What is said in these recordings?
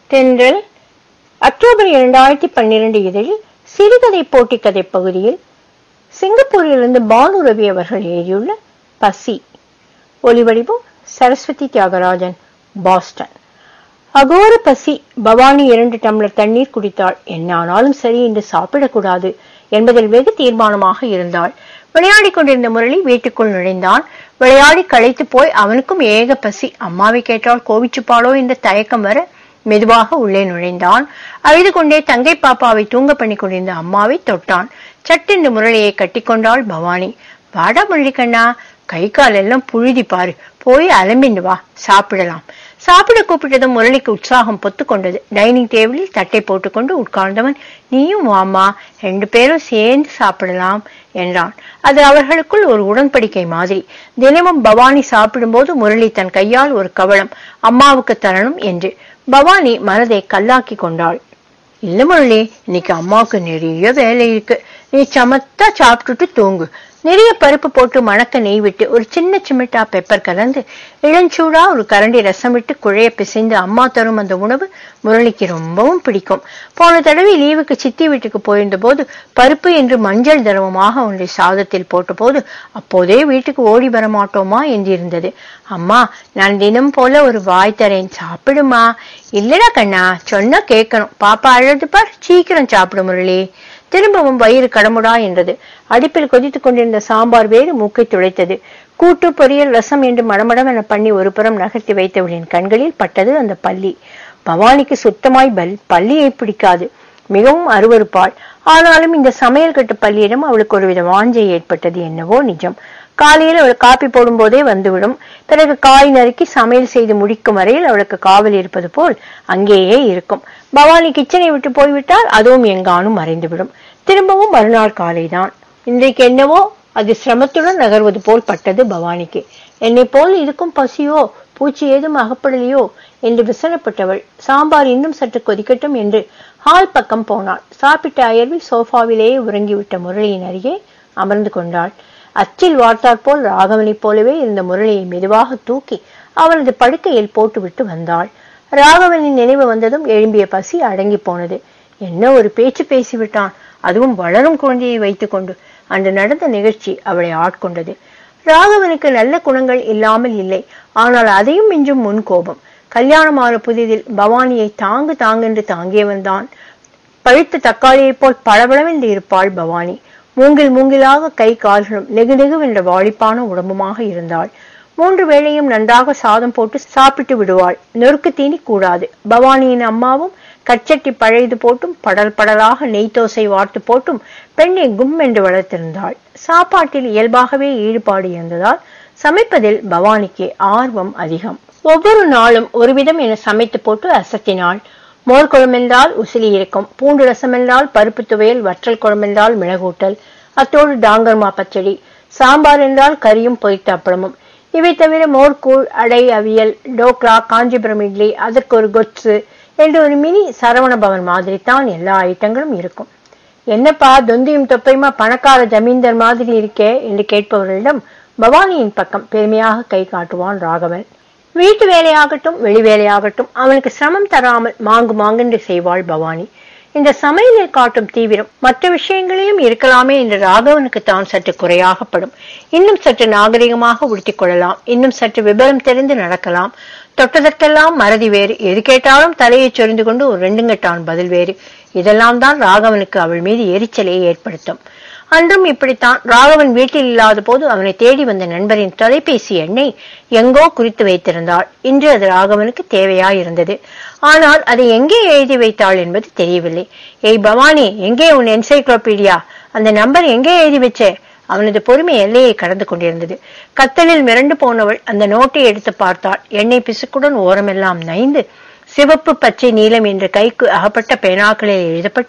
தென்றல் அக்டோபர் இரண்டாயிரத்தி பன்னிரண்டு இதழில் சிறுகதை போட்டி கதை பகுதியில் சிங்கப்பூரிலிருந்து பானு ரவி அவர்கள் எழுதியுள்ள பசி ஒலிவடிவம் சரஸ்வதி தியாகராஜன் பாஸ்டன் அகோர பசி பவானி இரண்டு டம்ளர் தண்ணீர் குடித்தாள் என்ன ஆனாலும் சரி என்று சாப்பிடக்கூடாது என்பதில் வெகு தீர்மானமாக இருந்தாள் விளையாடிக் கொண்டிருந்த முரளி வீட்டுக்குள் நுழைந்தான் விளையாடி களைத்து போய் அவனுக்கும் ஏக பசி அம்மாவை கேட்டால் கோவிச்சுப்பாளோ என்ற தயக்கம் வர மெதுவாக உள்ளே நுழைந்தான் அழுது கொண்டே தங்கை பாப்பாவை தூங்க பண்ணி கொண்டிருந்த அம்மாவை தொட்டான் சட்டென்று முரளியை கட்டிக்கொண்டாள் பவானி வாடா முரளிக்கண்ணா கை கால் எல்லாம் புழுதி பாரு போய் அலம்பிண்டு வா சாப்பிடலாம் சாப்பிட கூப்பிட்டதும் முரளிக்கு உற்சாகம் பொத்து கொண்டது டைனிங் டேபிளில் தட்டை போட்டுக்கொண்டு உட்கார்ந்தவன் நீயும் வாமா ரெண்டு பேரும் சேர்ந்து சாப்பிடலாம் என்றான் அது அவர்களுக்குள் ஒரு உடன்படிக்கை மாதிரி தினமும் பவானி சாப்பிடும்போது முரளி தன் கையால் ஒரு கவளம் அம்மாவுக்கு தரணும் என்று பவானி மனதை கல்லாக்கி கொண்டாள் இல்ல முரளி இன்னைக்கு அம்மாவுக்கு நிறைய வேலை இருக்கு நீ சமத்தா சாப்பிட்டுட்டு தூங்கு நிறைய பருப்பு போட்டு மணக்க நெய் விட்டு ஒரு சின்ன சிமிட்டா பெப்பர் கலந்து இளஞ்சூடா ஒரு கரண்டி ரசம் விட்டு குழைய பிசைந்து அம்மா தரும் அந்த உணவு முரளிக்கு ரொம்பவும் பிடிக்கும் போன தடவை லீவுக்கு சித்தி வீட்டுக்கு போயிருந்த போது பருப்பு என்று மஞ்சள் திரவமாக ஒன்றை சாதத்தில் போட்டபோது அப்போதே வீட்டுக்கு ஓடி வர மாட்டோமா என்று இருந்தது அம்மா நான் தினம் போல ஒரு வாய் தரேன் சாப்பிடுமா இல்லடா கண்ணா சொன்னா கேட்கணும் பாப்பா அழுது பார் சீக்கிரம் சாப்பிடு முரளி திரும்பவும் வயிறு கடமுடா என்றது அடுப்பில் கொதித்துக் கொண்டிருந்த சாம்பார் வேறு மூக்கை துளைத்தது கூட்டு பொரியல் ரசம் என்று மடமடமென பண்ணி ஒரு புறம் நகர்த்தி வைத்தவளின் கண்களில் பட்டது அந்த பள்ளி பவானிக்கு சுத்தமாய் பல் பள்ளியை பிடிக்காது மிகவும் அருவருப்பாள் ஆனாலும் இந்த சமையல் கட்டு பள்ளியிடம் அவளுக்கு ஒருவித வாஞ்சை ஏற்பட்டது என்னவோ நிஜம் காலையில் அவள் காப்பி போடும் போதே வந்துவிடும் பிறகு காய் நறுக்கி சமையல் செய்து முடிக்கும் வரையில் அவளுக்கு காவல் இருப்பது போல் அங்கேயே இருக்கும் பவானி கிச்சனை விட்டு போய்விட்டால் அதுவும் எங்கானும் மறைந்துவிடும் திரும்பவும் மறுநாள் காலைதான் இன்றைக்கு என்னவோ அது சிரமத்துடன் நகர்வது போல் பட்டது பவானிக்கு என்னை போல் இதுக்கும் பசியோ பூச்சி ஏதும் அகப்படலையோ என்று விசனப்பட்டவள் சாம்பார் இன்னும் சற்று கொதிக்கட்டும் என்று ஹால் பக்கம் போனாள் சாப்பிட்ட அயர்வில் சோஃபாவிலேயே உறங்கிவிட்ட முரளியின் அருகே அமர்ந்து கொண்டாள் அச்சில் வார்த்தாற் போல் ராகவனைப் போலவே இருந்த முரளியை மெதுவாக தூக்கி அவனது படுக்கையில் போட்டுவிட்டு வந்தாள் ராகவனின் நினைவு வந்ததும் எழும்பிய பசி அடங்கி போனது என்ன ஒரு பேச்சு பேசிவிட்டான் அதுவும் வளரும் குழந்தையை வைத்துக்கொண்டு அன்று நடந்த நிகழ்ச்சி அவளை ஆட்கொண்டது ராகவனுக்கு நல்ல குணங்கள் இல்லாமல் இல்லை ஆனால் அதையும் மிஞ்சும் முன் கோபம் கல்யாணமான புதிதில் பவானியை தாங்கு தாங்கென்று தாங்கியவன் தான் பழுத்த தக்காளியைப் போல் பளபளவென்று இருப்பாள் பவானி மூங்கில் மூங்கிலாக கை கால்களும் நெகு நெகுவென்ற வாழிப்பான உடம்புமாக இருந்தாள் மூன்று வேளையும் நன்றாக சாதம் போட்டு சாப்பிட்டு விடுவாள் நொறுக்கு தீனி கூடாது பவானியின் அம்மாவும் கச்சட்டி பழையது போட்டும் படல் படலாக நெய் தோசை வார்த்து போட்டும் பெண்ணை கும் என்று வளர்த்திருந்தாள் சாப்பாட்டில் இயல்பாகவே ஈடுபாடு இருந்ததால் சமைப்பதில் பவானிக்கு ஆர்வம் அதிகம் ஒவ்வொரு நாளும் ஒருவிதம் என சமைத்து போட்டு அசத்தினாள் மோர் குழம்பென்றால் உசிலி இருக்கும் பூண்டு ரசம் என்றால் பருப்பு துவையல் வற்றல் குழம்பென்றால் மிளகூட்டல் அத்தோடு டாங்கர்மா பச்சடி சாம்பார் என்றால் கறியும் பொரித்த அப்பளமும் இவை தவிர மோர்கூழ் அடை அவியல் டோக்லா காஞ்சிபுரம் இட்லி அதற்கு ஒரு கொச்சு என்று ஒரு மினி சரவண பவன் மாதிரி தான் எல்லா ஐட்டங்களும் இருக்கும் என்னப்பா தொந்தியும் தொப்பையுமா பணக்கார ஜமீன்தர் மாதிரி இருக்கே என்று கேட்பவர்களிடம் பவானியின் பக்கம் பெருமையாக கை காட்டுவான் ராகவன் வீட்டு வேலையாகட்டும் வெளி வேலையாகட்டும் அவனுக்கு சிரமம் தராமல் மாங்கு மாங்கென்று செய்வாள் பவானி இந்த சமையலில் காட்டும் தீவிரம் மற்ற விஷயங்களிலும் இருக்கலாமே என்று ராகவனுக்கு தான் சற்று குறையாகப்படும் இன்னும் சற்று நாகரிகமாக உடுத்திக் கொள்ளலாம் இன்னும் சற்று விபரம் தெரிந்து நடக்கலாம் தொட்டதற்கெல்லாம் மறதி வேறு எது கேட்டாலும் தலையை சொரிந்து கொண்டு ஒரு ரெண்டுங்கட்டான் பதில் வேறு இதெல்லாம் தான் ராகவனுக்கு அவள் மீது எரிச்சலை ஏற்படுத்தும் அன்றும் இப்படித்தான் ராகவன் வீட்டில் இல்லாத போது அவனை தேடி வந்த நண்பரின் தொலைபேசி எண்ணை எங்கோ குறித்து வைத்திருந்தாள் இன்று அது ராகவனுக்கு தேவையாயிருந்தது ஆனால் அதை எங்கே எழுதி வைத்தாள் என்பது தெரியவில்லை ஏய் பவானி எங்கே உன் என்சைக்ளோபீடியா அந்த நம்பர் எங்கே எழுதி வச்சே அவனது பொறுமை எல்லையை கடந்து கொண்டிருந்தது கத்தலில் மிரண்டு போனவள் அந்த நோட்டை எடுத்து பார்த்தாள் எண்ணெய் பிசுக்குடன் ஓரமெல்லாம் நைந்து சிவப்பு பச்சை நீலம் என்ற கைக்கு அகப்பட்ட பேனாக்களில் எழுதப்பட்டு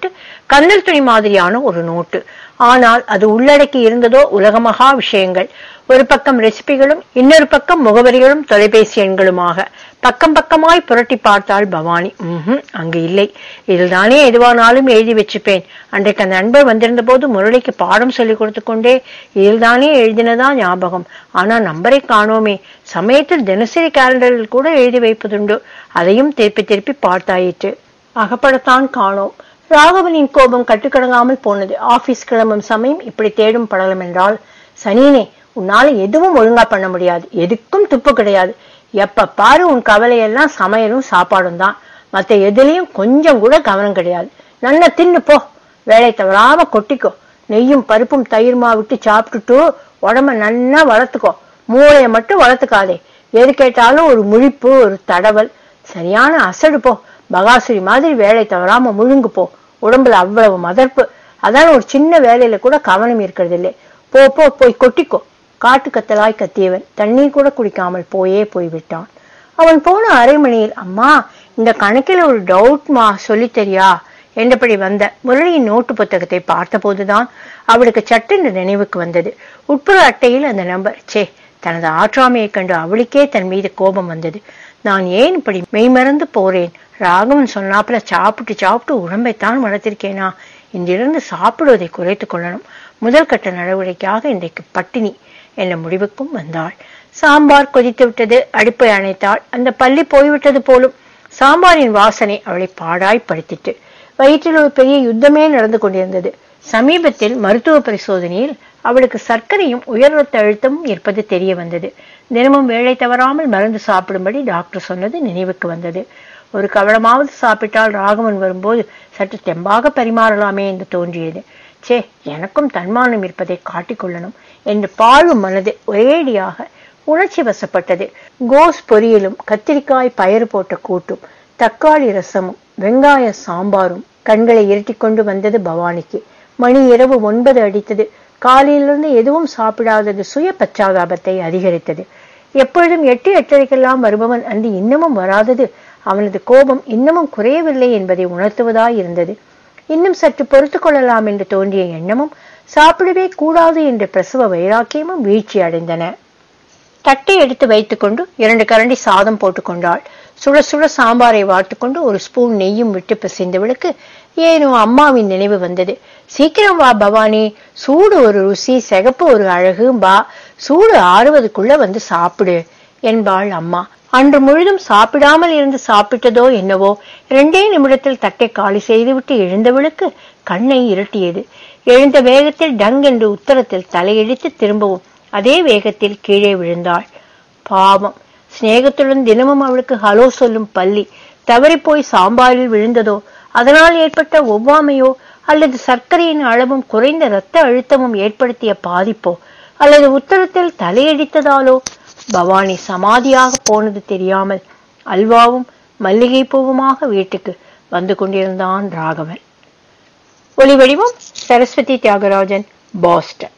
கந்தல் துணி மாதிரியான ஒரு நோட்டு ஆனால் அது உள்ளடக்கி இருந்ததோ உலகமகா விஷயங்கள் ஒரு பக்கம் ரெசிபிகளும் இன்னொரு பக்கம் முகவரிகளும் தொலைபேசி எண்களுமாக பக்கம் பக்கமாய் புரட்டி பார்த்தாள் பவானி ம்ஹும் அங்கு இல்லை இதுதானே எதுவானாலும் எழுதி வச்சுப்பேன் அன்றைக்கு அந்த நண்பர் வந்திருந்த போது முரளிக்கு பாடம் சொல்லிக் கொடுத்து கொண்டே இதுதானே எழுதினதா ஞாபகம் ஆனா நம்பரை காணோமே சமயத்தில் தினசரி கேலண்டரில் கூட எழுதி வைப்பதுண்டு அதையும் திருப்பி திருப்பி பார்த்தாயிற்று அகப்படத்தான் காணோம் ராகவனின் கோபம் கட்டுக்கடங்காமல் போனது ஆபீஸ் கிளம்பும் சமயம் இப்படி தேடும் படலம் என்றால் சனியனே உன்னால எதுவும் ஒழுங்கா பண்ண முடியாது எதுக்கும் துப்பு கிடையாது எப்ப பாரு உன் கவலையெல்லாம் சமையலும் சாப்பாடும் தான் மத்த எதுலயும் கொஞ்சம் கூட கவனம் கிடையாது நல்லா தின்னு போ வேலை தவறாம கொட்டிக்கோ நெய்யும் பருப்பும் தயிர்மா விட்டு சாப்பிட்டுட்டு உடம்ப நன்னா வளர்த்துக்கோ மூளைய மட்டும் வளர்த்துக்காதே எது கேட்டாலும் ஒரு முழிப்பு ஒரு தடவல் சரியான அசடு போ பகாசுரி மாதிரி வேலை தவறாம முழுங்கு போ உடம்புல அவ்வளவு மதர்ப்பு அதான் ஒரு சின்ன வேலையில கூட கவனம் இருக்கிறது இல்லை போ போ போய் கொட்டிக்கோ காட்டு கத்தலாய் கத்தியவன் தண்ணீர் கூட குடிக்காமல் போயே போய்விட்டான் அவன் போன அரை மணியில் அம்மா இந்த கணக்கில் ஒரு டவுட்மா சொல்லித் தெரியா என்றபடி வந்த முரளியின் நோட்டு புத்தகத்தை பார்த்தபோதுதான் அவளுக்கு சட்டென்று நினைவுக்கு வந்தது உட்புற அட்டையில் அந்த நம்பர் சே தனது ஆற்றாமையைக் கண்டு அவளுக்கே தன் மீது கோபம் வந்தது நான் ஏன் இப்படி மெய்மறந்து போறேன் ராகவன் சொன்னாப்புல சாப்பிட்டு சாப்பிட்டு உடம்பைத்தான் வளர்த்திருக்கேனா இன்றிலிருந்து சாப்பிடுவதை குறைத்துக் கொள்ளணும் முதல் கட்ட நடவடிக்கையாக இன்றைக்கு பட்டினி என்ற முடிவுக்கும் வந்தாள் சாம்பார் கொதித்து விட்டது அடுப்பை அணைத்தாள் அந்த பள்ளி போய்விட்டது போலும் சாம்பாரின் வாசனை அவளை பாடாய் படுத்திட்டு வயிற்றில் ஒரு பெரிய யுத்தமே நடந்து கொண்டிருந்தது சமீபத்தில் மருத்துவ பரிசோதனையில் அவளுக்கு சர்க்கரையும் உயர் ரத்த அழுத்தமும் இருப்பது தெரிய வந்தது தினமும் வேலை தவறாமல் மருந்து சாப்பிடும்படி டாக்டர் சொன்னது நினைவுக்கு வந்தது ஒரு கவளமாவது சாப்பிட்டால் ராகவன் வரும்போது சற்று தெம்பாக பரிமாறலாமே என்று தோன்றியது சே எனக்கும் தன்மானம் இருப்பதை காட்டிக்கொள்ளணும் என்று பாழும் மனது ஒரேடியாக உணர்ச்சி வசப்பட்டது கோஸ் பொரியலும் கத்திரிக்காய் பயறு போட்ட கூட்டும் தக்காளி ரசமும் வெங்காய சாம்பாரும் கண்களை இருட்டிக் கொண்டு வந்தது பவானிக்கு மணி இரவு ஒன்பது அடித்தது காலையிலிருந்து எதுவும் சாப்பிடாதது சுய பச்சாதாபத்தை அதிகரித்தது எப்பொழுதும் எட்டு எட்டரைக்கெல்லாம் வருபவன் அன்று இன்னமும் வராதது அவனது கோபம் இன்னமும் குறையவில்லை என்பதை உணர்த்துவதாய் இருந்தது இன்னும் சற்று பொறுத்து கொள்ளலாம் என்று தோன்றிய எண்ணமும் சாப்பிடவே கூடாது என்ற பிரசவ வைராக்கியமும் வீழ்ச்சி அடைந்தன தட்டை எடுத்து வைத்துக்கொண்டு இரண்டு கரண்டி சாதம் போட்டுக்கொண்டாள் சுட சுட சாம்பாரை வார்த்துக்கொண்டு ஒரு ஸ்பூன் நெய்யும் விட்டு பிசைந்தவளுக்கு ஏனோ அம்மாவின் நினைவு வந்தது சீக்கிரம் வா பவானி சூடு ஒரு ருசி சிகப்பு ஒரு அழகு பா சூடு ஆறுவதுக்குள்ள வந்து சாப்பிடு என்பாள் அம்மா அன்று முழுதும் சாப்பிடாமல் இருந்து சாப்பிட்டதோ என்னவோ இரண்டே நிமிடத்தில் தட்டை காலி செய்துவிட்டு எழுந்தவளுக்கு கண்ணை இருட்டியது எழுந்த வேகத்தில் டங் என்று உத்தரத்தில் தலையிடித்து திரும்பவும் அதே வேகத்தில் கீழே விழுந்தாள் பாவம் சிநேகத்துடன் தினமும் அவளுக்கு ஹலோ சொல்லும் பள்ளி தவறிப்போய் சாம்பாரில் விழுந்ததோ அதனால் ஏற்பட்ட ஒவ்வாமையோ அல்லது சர்க்கரையின் அளவும் குறைந்த இரத்த அழுத்தமும் ஏற்படுத்திய பாதிப்போ அல்லது உத்தரத்தில் தலையடித்ததாலோ பவானி சமாதியாக போனது தெரியாமல் அல்வாவும் மல்லிகை பூவுமாக வீட்டுக்கு வந்து கொண்டிருந்தான் ராகவன் ஒளி வடிவம் சரஸ்வதி தியாகராஜன் பாஸ்டன்